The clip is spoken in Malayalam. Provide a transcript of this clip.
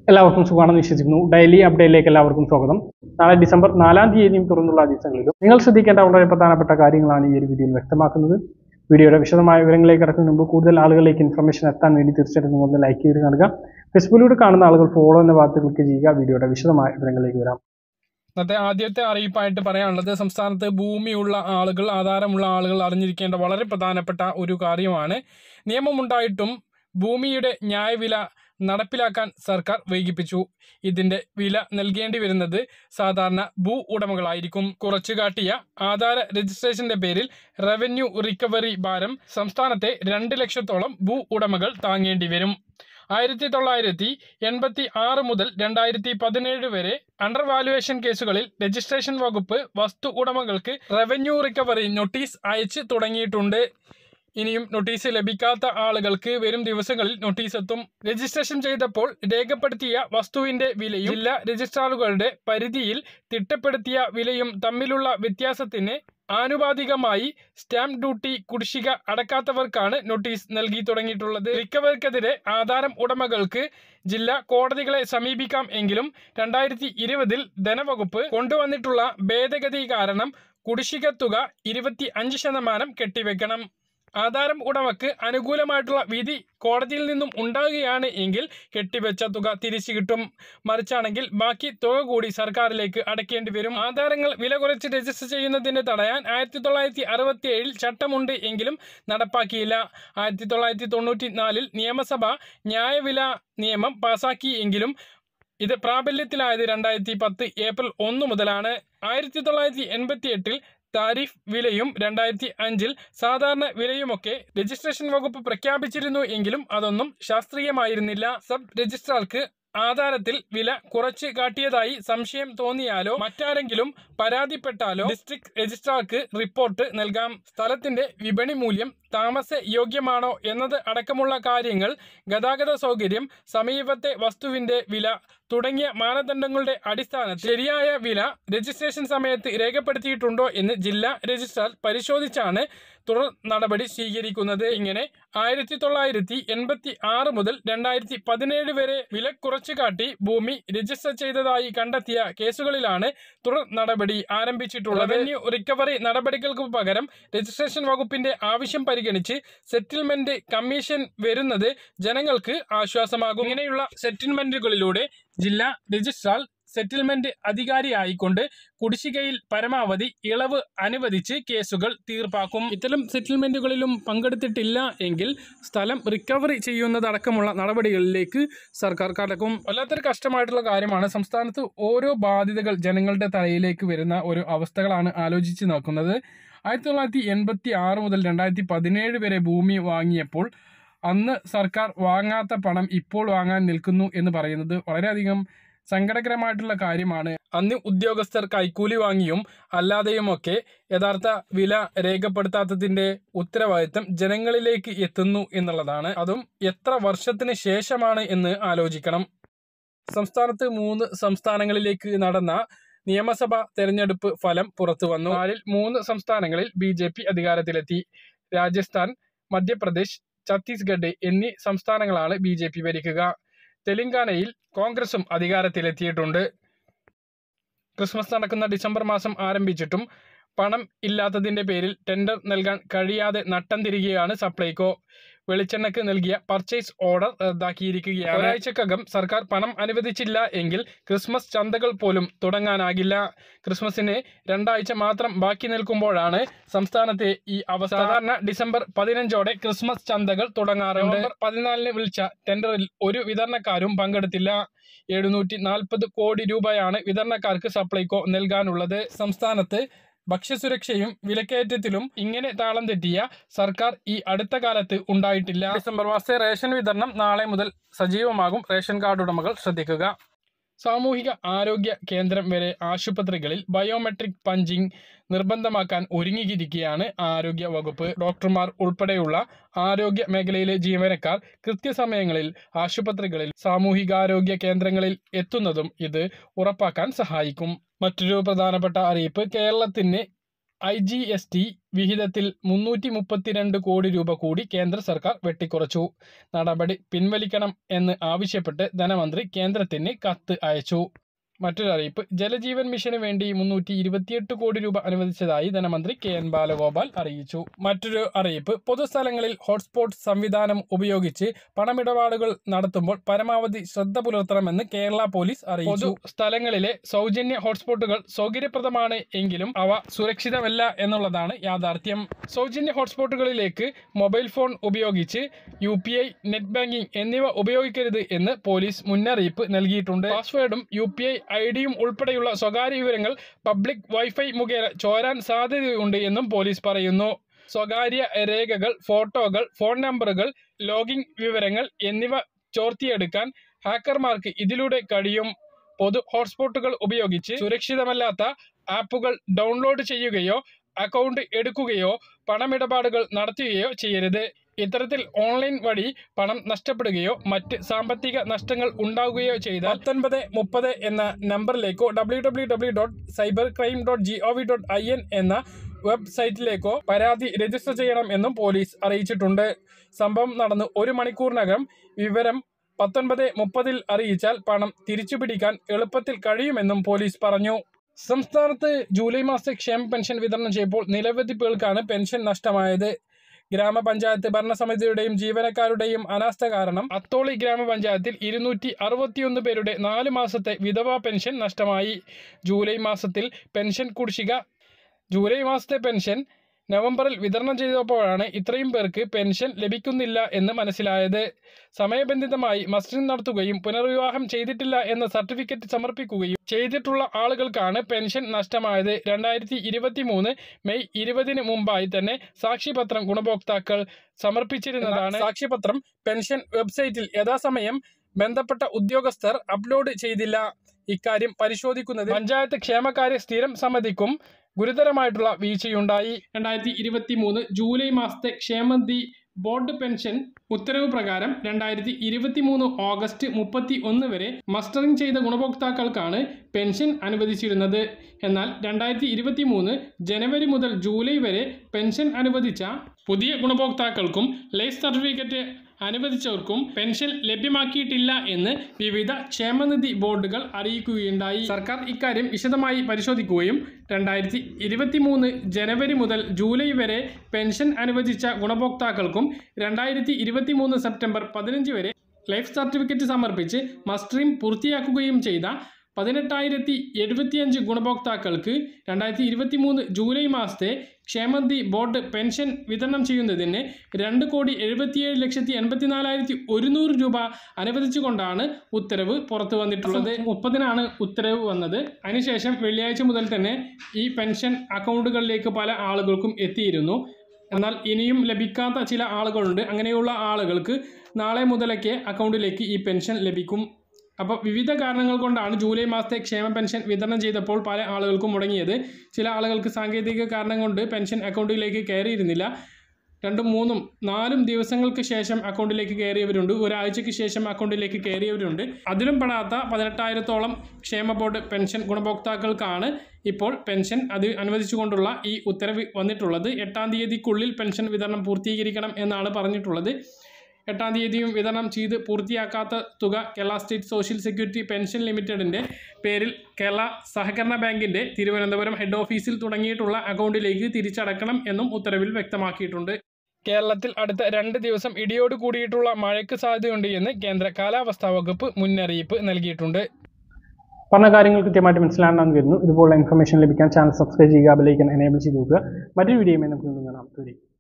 എല്ലാവർക്കും സുഖമാണെന്ന് വിശ്വസിക്കുന്നു ഡെയിലി അപ്ഡേറ്റിലേക്ക് എല്ലാവർക്കും സ്വാഗതം നാളെ ഡിസംബർ നാലാം തീയതിയും തുറന്നുള്ള ദിവസങ്ങളിലും നിങ്ങൾ ശ്രദ്ധിക്കേണ്ട വളരെ പ്രധാനപ്പെട്ട കാര്യങ്ങളാണ് ഈ ഒരു വീഡിയോയിൽ വ്യക്തമാക്കുന്നത് വീഡിയോയുടെ വിശദമായ വിവരങ്ങളിലേക്ക് കടക്കുന്നതിന് മുമ്പ് കൂടുതൽ ആളുകളിലേക്ക് ഇൻഫർമേഷൻ എത്താൻ വേണ്ടി തീർച്ചയായിട്ടും നിങ്ങൾ ഒന്ന് ലൈക്ക് ചെയ്ത് കാണുക ഫേസ്ബുക്കിലൂടെ കാണുന്ന ആളുകൾ ഫോളോ എന്ന ഭാഗത്ത് ക്ലിക്ക് ചെയ്യുക വീഡിയോയുടെ വിശദമായ വിവരങ്ങളിലേക്ക് വരാം ഇന്നത്തെ ആദ്യത്തെ അറിയിപ്പായിട്ട് പറയാനുള്ളത് സംസ്ഥാനത്ത് ഭൂമിയുള്ള ആളുകൾ ആധാരമുള്ള ആളുകൾ അറിഞ്ഞിരിക്കേണ്ട വളരെ പ്രധാനപ്പെട്ട ഒരു കാര്യമാണ് നിയമമുണ്ടായിട്ടും ഭൂമിയുടെ ന്യായവില നടപ്പിലാക്കാൻ സർക്കാർ വൈകിപ്പിച്ചു ഇതിന്റെ വില നൽകേണ്ടി വരുന്നത് സാധാരണ ഭൂ ഉടമകളായിരിക്കും കുറച്ചു കാട്ടിയ ആധാര രജിസ്ട്രേഷന്റെ പേരിൽ റവന്യൂ റിക്കവറി ഭാരം സംസ്ഥാനത്തെ രണ്ട് ലക്ഷത്തോളം ഭൂ ഉടമകൾ താങ്ങേണ്ടി വരും ആയിരത്തി തൊള്ളായിരത്തി എൺപത്തി ആറ് മുതൽ രണ്ടായിരത്തി പതിനേഴ് വരെ അണ്ടർ വാലുവേഷൻ കേസുകളിൽ രജിസ്ട്രേഷൻ വകുപ്പ് വസ്തു ഉടമകൾക്ക് റവന്യൂ റിക്കവറി നോട്ടീസ് അയച്ച് തുടങ്ങിയിട്ടുണ്ട് ഇനിയും നോട്ടീസ് ലഭിക്കാത്ത ആളുകൾക്ക് വരും ദിവസങ്ങളിൽ നോട്ടീസ് എത്തും രജിസ്ട്രേഷൻ ചെയ്തപ്പോൾ രേഖപ്പെടുത്തിയ വസ്തുവിന്റെ വിലയും ജില്ലാ രജിസ്ട്രാറുകളുടെ പരിധിയിൽ തിട്ടപ്പെടുത്തിയ വിലയും തമ്മിലുള്ള വ്യത്യാസത്തിന് ആനുപാതികമായി സ്റ്റാമ്പ് ഡ്യൂട്ടി കുടിശ്ശിക അടക്കാത്തവർക്കാണ് നോട്ടീസ് നൽകി തുടങ്ങിയിട്ടുള്ളത് റിക്കവർക്കെതിരെ ആധാരം ഉടമകൾക്ക് ജില്ലാ കോടതികളെ സമീപിക്കാം എങ്കിലും രണ്ടായിരത്തി ഇരുപതിൽ ധനവകുപ്പ് കൊണ്ടുവന്നിട്ടുള്ള ഭേദഗതി കാരണം കുടിശ്ശിക തുക ഇരുപത്തി അഞ്ച് ശതമാനം കെട്ടിവെക്കണം ആധാരം ഉടമക്ക് അനുകൂലമായിട്ടുള്ള വിധി കോടതിയിൽ നിന്നും ഉണ്ടാകുകയാണ് എങ്കിൽ കെട്ടിവെച്ച തുക തിരിച്ചു കിട്ടും മറിച്ചാണെങ്കിൽ ബാക്കി തുക കൂടി സർക്കാരിലേക്ക് അടയ്ക്കേണ്ടി വരും ആധാരങ്ങൾ വില കുറച്ച് രജിസ്റ്റർ ചെയ്യുന്നതിന് തടയാൻ ആയിരത്തി തൊള്ളായിരത്തി അറുപത്തി ഏഴിൽ ചട്ടമുണ്ട് എങ്കിലും നടപ്പാക്കിയില്ല ആയിരത്തി തൊള്ളായിരത്തി തൊണ്ണൂറ്റി നാലിൽ നിയമസഭ ന്യായവില നിയമം പാസാക്കി എങ്കിലും ഇത് പ്രാബല്യത്തിലായത് രണ്ടായിരത്തി പത്ത് ഏപ്രിൽ ഒന്ന് മുതലാണ് ആയിരത്തി തൊള്ളായിരത്തി എൺപത്തി എട്ടിൽ താരിഫ് വിലയും രണ്ടായിരത്തി അഞ്ചിൽ സാധാരണ വിലയുമൊക്കെ രജിസ്ട്രേഷൻ വകുപ്പ് പ്രഖ്യാപിച്ചിരുന്നു എങ്കിലും അതൊന്നും ശാസ്ത്രീയമായിരുന്നില്ല സബ് രജിസ്ട്രാർക്ക് ആധാരത്തിൽ വില കുറച്ച് കാട്ടിയതായി സംശയം തോന്നിയാലോ മറ്റാരെങ്കിലും പരാതിപ്പെട്ടാലോ ഡിസ്ട്രിക്ട് രജിസ്ട്രാർക്ക് റിപ്പോർട്ട് നൽകാം സ്ഥലത്തിന്റെ വിപണി മൂല്യം താമസ യോഗ്യമാണോ എന്നത് അടക്കമുള്ള കാര്യങ്ങൾ ഗതാഗത സൗകര്യം സമീപത്തെ വസ്തുവിന്റെ വില തുടങ്ങിയ മാനദണ്ഡങ്ങളുടെ അടിസ്ഥാനത്തിൽ ശരിയായ വില രജിസ്ട്രേഷൻ സമയത്ത് രേഖപ്പെടുത്തിയിട്ടുണ്ടോ എന്ന് ജില്ലാ രജിസ്ട്രാർ പരിശോധിച്ചാണ് തുടർ നടപടി സ്വീകരിക്കുന്നത് ഇങ്ങനെ ആയിരത്തി തൊള്ളായിരത്തി എൺപത്തി ആറ് മുതൽ രണ്ടായിരത്തി പതിനേഴ് വരെ വില കുറച്ചു കാട്ടി ഭൂമി രജിസ്റ്റർ ചെയ്തതായി കണ്ടെത്തിയ കേസുകളിലാണ് തുടർ നടപടി ആരംഭിച്ചിട്ടുള്ളത് റവന്യൂ റിക്കവറി നടപടികൾക്ക് പകരം രജിസ്ട്രേഷൻ വകുപ്പിന്റെ ആവശ്യം പരിഗണിച്ച് സെറ്റിൽമെന്റ് കമ്മീഷൻ വരുന്നത് ജനങ്ങൾക്ക് ആശ്വാസമാകും ഇങ്ങനെയുള്ള സെറ്റിൽമെന്റുകളിലൂടെ ജില്ലാ രജിസ്ട്രാർ സെറ്റിൽമെന്റ് അധികാരിയായിക്കൊണ്ട് കുടിശ്ശികയിൽ പരമാവധി ഇളവ് അനുവദിച്ച് കേസുകൾ തീർപ്പാക്കും ഇത്തരം സെറ്റിൽമെന്റുകളിലും പങ്കെടുത്തിട്ടില്ല എങ്കിൽ സ്ഥലം റിക്കവറി ചെയ്യുന്നതടക്കമുള്ള നടപടികളിലേക്ക് സർക്കാർ കടക്കും വല്ലാത്തൊരു കഷ്ടമായിട്ടുള്ള കാര്യമാണ് സംസ്ഥാനത്ത് ഓരോ ബാധ്യതകൾ ജനങ്ങളുടെ തലയിലേക്ക് വരുന്ന ഒരു അവസ്ഥകളാണ് ആലോചിച്ച് നോക്കുന്നത് ആയിരത്തി തൊള്ളായിരത്തി എൺപത്തി ആറ് മുതൽ രണ്ടായിരത്തി പതിനേഴ് വരെ ഭൂമി വാങ്ങിയപ്പോൾ അന്ന് സർക്കാർ വാങ്ങാത്ത പണം ഇപ്പോൾ വാങ്ങാൻ നിൽക്കുന്നു എന്ന് പറയുന്നത് വളരെയധികം സങ്കടകരമായിട്ടുള്ള കാര്യമാണ് അന്ന് ഉദ്യോഗസ്ഥർ കൈക്കൂലി വാങ്ങിയും അല്ലാതെയുമൊക്കെ യഥാർത്ഥ വില രേഖപ്പെടുത്താത്തതിന്റെ ഉത്തരവാദിത്തം ജനങ്ങളിലേക്ക് എത്തുന്നു എന്നുള്ളതാണ് അതും എത്ര വർഷത്തിന് ശേഷമാണ് എന്ന് ആലോചിക്കണം സംസ്ഥാനത്ത് മൂന്ന് സംസ്ഥാനങ്ങളിലേക്ക് നടന്ന നിയമസഭാ തെരഞ്ഞെടുപ്പ് ഫലം പുറത്തു വന്നു നാലിൽ മൂന്ന് സംസ്ഥാനങ്ങളിൽ ബി ജെ പി അധികാരത്തിലെത്തി രാജസ്ഥാൻ മധ്യപ്രദേശ് ഛത്തീസ്ഗഡ് എന്നീ സംസ്ഥാനങ്ങളാണ് ബി ജെ പി ഭരിക്കുക തെലങ്കാനയിൽ കോൺഗ്രസും അധികാരത്തിലെത്തിയിട്ടുണ്ട് ക്രിസ്മസ് നടക്കുന്ന ഡിസംബർ മാസം ആരംഭിച്ചിട്ടും പണം ഇല്ലാത്തതിന്റെ പേരിൽ ടെൻഡർ നൽകാൻ കഴിയാതെ നട്ടം തിരികെയാണ് സപ്ലൈകോ വെളിച്ചെണ്ണയ്ക്ക് നൽകിയ പർച്ചേസ് ഓർഡർ റദ്ദാക്കിയിരിക്കുകയാണ് ഒരാഴ്ചക്കകം സർക്കാർ പണം അനുവദിച്ചില്ല എങ്കിൽ ക്രിസ്മസ് ചന്തകൾ പോലും തുടങ്ങാനാകില്ല ക്രിസ്മസിന് രണ്ടാഴ്ച മാത്രം ബാക്കി നിൽക്കുമ്പോഴാണ് സംസ്ഥാനത്തെ ഈ അവസ്ഥ സാധാരണ ഡിസംബർ പതിനഞ്ചോടെ ക്രിസ്മസ് ചന്തകൾ തുടങ്ങാറുണ്ട് നവംബർ പതിനാലിന് വിളിച്ച ടെൻഡറിൽ ഒരു വിതരണക്കാരും പങ്കെടുത്തില്ല എഴുന്നൂറ്റി നാൽപ്പത് കോടി രൂപയാണ് വിതരണക്കാർക്ക് സപ്ലൈകോ നൽകാനുള്ളത് സംസ്ഥാനത്ത് ഭക്ഷ്യസുരക്ഷയും വിലക്കയറ്റത്തിലും ഇങ്ങനെ താളം തെറ്റിയ സർക്കാർ ഈ അടുത്ത കാലത്ത് ഉണ്ടായിട്ടില്ല ഡിസംബർ മാസത്തെ റേഷൻ വിതരണം നാളെ മുതൽ സജീവമാകും റേഷൻ കാർഡ് ഉടമകൾ ശ്രദ്ധിക്കുക സാമൂഹിക ആരോഗ്യ കേന്ദ്രം വരെ ആശുപത്രികളിൽ ബയോമെട്രിക് പഞ്ചിംഗ് നിർബന്ധമാക്കാൻ ഒരുങ്ങിയിരിക്കുകയാണ് ആരോഗ്യ വകുപ്പ് ഡോക്ടർമാർ ഉൾപ്പെടെയുള്ള ആരോഗ്യ മേഖലയിലെ ജീവനക്കാർ കൃത്യസമയങ്ങളിൽ ആശുപത്രികളിൽ സാമൂഹികാരോഗ്യ കേന്ദ്രങ്ങളിൽ എത്തുന്നതും ഇത് ഉറപ്പാക്കാൻ സഹായിക്കും മറ്റൊരു പ്രധാനപ്പെട്ട അറിയിപ്പ് കേരളത്തിന് ഐ ജി എസ് ടി വിഹിതത്തിൽ മുന്നൂറ്റി മുപ്പത്തിരണ്ട് കോടി രൂപ കൂടി കേന്ദ്ര സർക്കാർ വെട്ടിക്കുറച്ചു നടപടി പിൻവലിക്കണം എന്ന് ആവശ്യപ്പെട്ട് ധനമന്ത്രി കേന്ദ്രത്തിന് കത്ത് അയച്ചു മറ്റൊരു അറിയിപ്പ് ജലജീവൻ മിഷന് വേണ്ടി മുന്നൂറ്റി ഇരുപത്തിയെട്ട് കോടി രൂപ അനുവദിച്ചതായി ധനമന്ത്രി കെ എൻ ബാലഗോപാൽ അറിയിച്ചു മറ്റൊരു അറിയിപ്പ് പൊതുസ്ഥലങ്ങളിൽ ഹോട്ട്സ്പോട്ട് സംവിധാനം ഉപയോഗിച്ച് പണമിടപാടുകൾ നടത്തുമ്പോൾ പരമാവധി ശ്രദ്ധ പുലർത്തണമെന്ന് കേരള പോലീസ് അറിയിച്ചു സ്ഥലങ്ങളിലെ സൗജന്യ ഹോട്ട്സ്പോട്ടുകൾ സൗകര്യപ്രദമാണ് എങ്കിലും അവ സുരക്ഷിതമല്ല എന്നുള്ളതാണ് യാഥാർത്ഥ്യം സൗജന്യ ഹോട്ട്സ്പോട്ടുകളിലേക്ക് മൊബൈൽ ഫോൺ ഉപയോഗിച്ച് U P I net banking എന്നിവ ഉപയോഗിക്കരുത് എന്ന് പോലീസ് മുന്നറിയിപ്പ് നൽകിയിട്ടുണ്ട് പാസ്വേഡും യു പി ഐ ഐ ഡിയും ഉൾപ്പെടെയുള്ള സ്വകാര്യ വിവരങ്ങൾ പബ്ലിക് വൈഫൈ മുഖേന ചോരാൻ സാധ്യതയുണ്ട് എന്നും പോലീസ് പറയുന്നു സ്വകാര്യ രേഖകൾ ഫോട്ടോകൾ ഫോൺ നമ്പറുകൾ ലോഗിൻ വിവരങ്ങൾ എന്നിവ ചോർത്തിയെടുക്കാൻ ഹാക്കർമാർക്ക് ഇതിലൂടെ കഴിയും പൊതു ഹോട്ട്സ്പോട്ടുകൾ ഉപയോഗിച്ച് സുരക്ഷിതമല്ലാത്ത ആപ്പുകൾ ഡൗൺലോഡ് ചെയ്യുകയോ അക്കൗണ്ട് എടുക്കുകയോ പണമിടപാടുകൾ നടത്തുകയോ ചെയ്യരുത് ഇത്തരത്തിൽ ഓൺലൈൻ വഴി പണം നഷ്ടപ്പെടുകയോ മറ്റ് സാമ്പത്തിക നഷ്ടങ്ങൾ ഉണ്ടാവുകയോ ചെയ്താൽ പത്തൊൻപത് മുപ്പത് എന്ന നമ്പറിലേക്കോ W W W dot cyber crime dot G O V dot I N എന്ന വെബ്സൈറ്റിലേക്കോ പരാതി രജിസ്റ്റർ ചെയ്യണം എന്നും പോലീസ് അറിയിച്ചിട്ടുണ്ട് സംഭവം നടന്ന് ഒരു മണിക്കൂറിനകം വിവരം പത്തൊൻപത് മുപ്പതിൽ അറിയിച്ചാൽ പണം തിരിച്ചുപിടിക്കാൻ എളുപ്പത്തിൽ കഴിയുമെന്നും പോലീസ് പറഞ്ഞു സംസ്ഥാനത്ത് ജൂലൈ മാസത്തെ ക്ഷേമ പെൻഷൻ വിതരണം ചെയ്യുമ്പോൾ നിരവധി പേർക്കാണ് പെൻഷൻ നഷ്ടമായത് ഗ്രാമപഞ്ചായത്ത് ഭരണസമിതിയുടെയും ജീവനക്കാരുടെയും അനാസ്ഥ കാരണം അത്തോളി ഗ്രാമപഞ്ചായത്തിൽ ഇരുന്നൂറ്റി അറുപത്തിയൊന്ന് പേരുടെ നാല് മാസത്തെ വിധവാ പെൻഷൻ നഷ്ടമായി ജൂലൈ മാസത്തിൽ പെൻഷൻ കുടിശ്ശിക ജൂലൈ മാസത്തെ പെൻഷൻ നവംബറിൽ വിതരണം ചെയ്തപ്പോഴാണ് ഇത്രയും പേർക്ക് പെൻഷൻ ലഭിക്കുന്നില്ല എന്ന് മനസ്സിലായത് സമയബന്ധിതമായി മസ്റ്റിംഗ് നടത്തുകയും പുനർവിവാഹം ചെയ്തിട്ടില്ല എന്ന സർട്ടിഫിക്കറ്റ് സമർപ്പിക്കുകയും ചെയ്തിട്ടുള്ള ആളുകൾക്കാണ് പെൻഷൻ നഷ്ടമായത് രണ്ടായിരത്തി ഇരുപത്തി മൂന്ന് മെയ് ഇരുപതിന് മുമ്പായി തന്നെ സാക്ഷ്യപത്രം ഗുണഭോക്താക്കൾ സമർപ്പിച്ചിരുന്നതാണ് സാക്ഷ്യപത്രം പെൻഷൻ വെബ്സൈറ്റിൽ യഥാസമയം ബന്ധപ്പെട്ട ഉദ്യോഗസ്ഥർ അപ്ലോഡ് ചെയ്തില്ല ഇക്കാര്യം പരിശോധിക്കുന്നത് പഞ്ചായത്ത് ക്ഷേമകാര്യ സ്ഥിരം സമിതിക്കും ഗുരുതരമായിട്ടുള്ള വീഴ്ചയുണ്ടായി രണ്ടായിരത്തി ഇരുപത്തി മൂന്ന് ജൂലൈ മാസത്തെ ക്ഷേമനിധി ബോർഡ് പെൻഷൻ ഉത്തരവ് പ്രകാരം രണ്ടായിരത്തി ഇരുപത്തി മൂന്ന് ഓഗസ്റ്റ് മുപ്പത്തി ഒന്ന് വരെ മസ്റ്ററിംഗ് ചെയ്ത ഗുണഭോക്താക്കൾക്കാണ് പെൻഷൻ അനുവദിച്ചിരുന്നത് എന്നാൽ രണ്ടായിരത്തി ഇരുപത്തി മൂന്ന് ജനുവരി മുതൽ ജൂലൈ വരെ പെൻഷൻ അനുവദിച്ച പുതിയ ഗുണഭോക്താക്കൾക്കും ലൈഫ് സർട്ടിഫിക്കറ്റ് അനുവദിച്ചവർക്കും പെൻഷൻ ലഭ്യമാക്കിയിട്ടില്ല എന്ന് വിവിധ ക്ഷേമനിധി ബോർഡുകൾ അറിയിക്കുകയുണ്ടായി സർക്കാർ ഇക്കാര്യം വിശദമായി പരിശോധിക്കുകയും രണ്ടായിരത്തി ഇരുപത്തി മൂന്ന് ജനുവരി മുതൽ ജൂലൈ വരെ പെൻഷൻ അനുവദിച്ച ഗുണഭോക്താക്കൾക്കും രണ്ടായിരത്തി ഇരുപത്തി മൂന്ന് സെപ്റ്റംബർ പതിനഞ്ച് വരെ ലൈഫ് സർട്ടിഫിക്കറ്റ് സമർപ്പിച്ച് മസ്റ്ററിംഗ് പൂർത്തിയാക്കുകയും ചെയ്ത പതിനെട്ടായിരത്തി എഴുപത്തിയഞ്ച് ഗുണഭോക്താക്കൾക്ക് രണ്ടായിരത്തി ഇരുപത്തി മൂന്ന് ജൂലൈ മാസത്തെ ക്ഷേമനിധി ബോർഡ് പെൻഷൻ വിതരണം ചെയ്യുന്നതിന് രണ്ട് കോടി എഴുപത്തിയേഴ് ലക്ഷത്തി എൺപത്തിനാലായിരത്തി ഒരുന്നൂറ് രൂപ അനുവദിച്ചുകൊണ്ടാണ് ഉത്തരവ് പുറത്തു വന്നിട്ടുള്ളത് മുപ്പതിനാണ് ഉത്തരവ് വന്നത് അതിനുശേഷം വെള്ളിയാഴ്ച മുതൽ തന്നെ ഈ പെൻഷൻ അക്കൗണ്ടുകളിലേക്ക് പല ആളുകൾക്കും എത്തിയിരുന്നു എന്നാൽ ഇനിയും ലഭിക്കാത്ത ചില ആളുകളുണ്ട് അങ്ങനെയുള്ള ആളുകൾക്ക് നാളെ മുതലൊക്കെ അക്കൗണ്ടിലേക്ക് ഈ പെൻഷൻ ലഭിക്കും അപ്പോൾ വിവിധ കാരണങ്ങൾ കൊണ്ടാണ് ജൂലൈ മാസത്തെ ക്ഷേമ പെൻഷൻ വിതരണം ചെയ്തപ്പോൾ പല ആളുകൾക്കും മുടങ്ങിയത് ചില ആളുകൾക്ക് സാങ്കേതിക കാരണം കൊണ്ട് പെൻഷൻ അക്കൗണ്ടിലേക്ക് കയറിയിരുന്നില്ല രണ്ടും മൂന്നും നാലും ദിവസങ്ങൾക്ക് ശേഷം അക്കൗണ്ടിലേക്ക് കയറിയവരുണ്ട് ഒരാഴ്ചയ്ക്ക് ശേഷം അക്കൗണ്ടിലേക്ക് കയറിയവരുണ്ട് അതിലും പെടാത്ത പതിനെട്ടായിരത്തോളം ക്ഷേമ ബോർഡ് പെൻഷൻ ഗുണഭോക്താക്കൾക്കാണ് ഇപ്പോൾ പെൻഷൻ അത് അനുവദിച്ചുകൊണ്ടുള്ള ഈ ഉത്തരവ് വന്നിട്ടുള്ളത് എട്ടാം തീയതിക്കുള്ളിൽ പെൻഷൻ വിതരണം പൂർത്തീകരിക്കണം എന്നാണ് പറഞ്ഞിട്ടുള്ളത് എട്ടാം തീയതിയും വിതരണം ചെയ്ത് പൂർത്തിയാക്കാത്ത തുക Kerala state social security pension ലിമിറ്റഡിൻ്റെ പേരിൽ കേരള സഹകരണ ബാങ്കിൻ്റെ തിരുവനന്തപുരം ഹെഡ് ഓഫീസിൽ തുടങ്ങിയിട്ടുള്ള അക്കൗണ്ടിലേക്ക് തിരിച്ചടക്കണം എന്നും ഉത്തരവിൽ വ്യക്തമാക്കിയിട്ടുണ്ട് കേരളത്തിൽ അടുത്ത രണ്ട് ദിവസം ഇടിയോട് കൂടിയിട്ടുള്ള മഴയ്ക്ക് സാധ്യതയുണ്ട് എന്ന് കേന്ദ്ര കാലാവസ്ഥാ വകുപ്പ് മുന്നറിയിപ്പ് നൽകിയിട്ടുണ്ട് പറഞ്ഞ കാര്യങ്ങൾ കൃത്യമായിട്ട് മനസ്സിലാണെന്ന് വരുന്നു ഇതുപോലുള്ള ഇൻഫർമേഷൻ ലഭിക്കാൻ ചാനൽ സബ്സ്ക്രൈബ് ചെയ്യുക ബെലൈക്കൻ എനേബിൾ ചെയ്ത് നോക്കുക മറ്റൊരു വീഡിയോയുമായി നമുക്ക് വീണ്ടും കാണാം